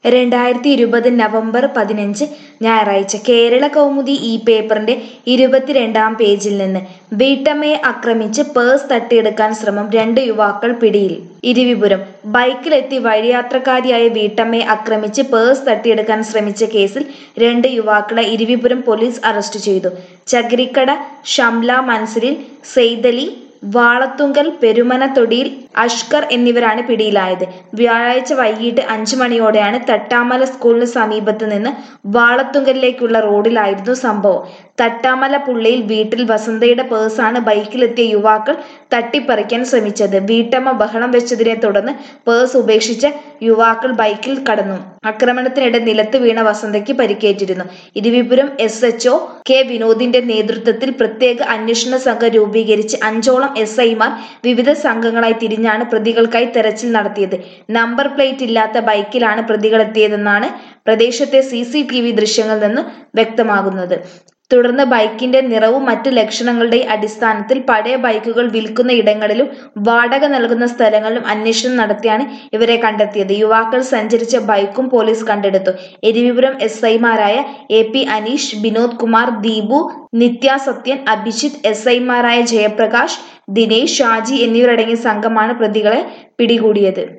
രണ്ടായിരത്തി ഇരുപത് നവംബർ പതിനഞ്ച് ഞായറാഴ്ച കേരള കൗമുദി ഈ പേപ്പറിന്റെ ഇരുപത്തിരണ്ടാം പേജിൽ നിന്ന് വീട്ടമ്മയെ ആക്രമിച്ച് പേഴ്സ് തട്ടിയെടുക്കാൻ ശ്രമം രണ്ട് യുവാക്കൾ പിടിയിൽ ഇരിവിപുരം ബൈക്കിലെത്തി വഴിയാത്രക്കാരിയായ വീട്ടമ്മയെ ആക്രമിച്ച് പേഴ്സ് തട്ടിയെടുക്കാൻ ശ്രമിച്ച കേസിൽ രണ്ട് യുവാക്കളെ ഇരിവിപുരം പോലീസ് അറസ്റ്റ് ചെയ്തു ചകിരിക്കട ഷംല മൻസരിൽ സെയ്തലി വാളത്തുങ്കൽ പെരുമനത്തൊടിയിൽ അഷ്കർ എന്നിവരാണ് പിടിയിലായത് വ്യാഴാഴ്ച വൈകിട്ട് അഞ്ചു മണിയോടെയാണ് തട്ടാമല സ്കൂളിന് സമീപത്ത് നിന്ന് വാളത്തുങ്കലിലേക്കുള്ള റോഡിലായിരുന്നു സംഭവം തട്ടാമല പുള്ളയിൽ വീട്ടിൽ വസന്തയുടെ പേഴ്സാണ് ബൈക്കിലെത്തിയ യുവാക്കൾ തട്ടിപ്പറിക്കാൻ ശ്രമിച്ചത് വീട്ടമ്മ ബഹളം വെച്ചതിനെ തുടർന്ന് പേഴ്സ് ഉപേക്ഷിച്ച യുവാക്കൾ ബൈക്കിൽ കടന്നു ആക്രമണത്തിനിടെ നിലത്ത് വീണ വസന്തയ്ക്ക് പരിക്കേറ്റിരുന്നു ഇരുവിപുരം എസ് എച്ച്ഒ കെ വിനോദിന്റെ നേതൃത്വത്തിൽ പ്രത്യേക അന്വേഷണ സംഘം രൂപീകരിച്ച് അഞ്ചോളം എസ് ഐമാർ വിവിധ സംഘങ്ങളായി തിരിഞ്ഞാണ് പ്രതികൾക്കായി തെരച്ചിൽ നടത്തിയത് നമ്പർ പ്ലേറ്റ് ഇല്ലാത്ത ബൈക്കിലാണ് പ്രതികളെത്തിയതെന്നാണ് പ്രദേശത്തെ സി സി ടി വി ദൃശ്യങ്ങളിൽ നിന്ന് വ്യക്തമാകുന്നത് തുടർന്ന് ബൈക്കിന്റെ നിറവും മറ്റ് ലക്ഷണങ്ങളുടെയും അടിസ്ഥാനത്തിൽ പഴയ ബൈക്കുകൾ വിൽക്കുന്ന ഇടങ്ങളിലും വാടക നൽകുന്ന സ്ഥലങ്ങളിലും അന്വേഷണം നടത്തിയാണ് ഇവരെ കണ്ടെത്തിയത് യുവാക്കൾ സഞ്ചരിച്ച ബൈക്കും പോലീസ് കണ്ടെടുത്തു എരിവിപുരം എസ് ഐമാരായ A P Aneesh Vinod Kumar Deepu Nithya Sathyan Abhijith S ഐമാരായ ജയപ്രകാശ് ദിനേശ് ഷാജി എന്നിവരടങ്ങിയ സംഘമാണ് പ്രതികളെ പിടികൂടിയത്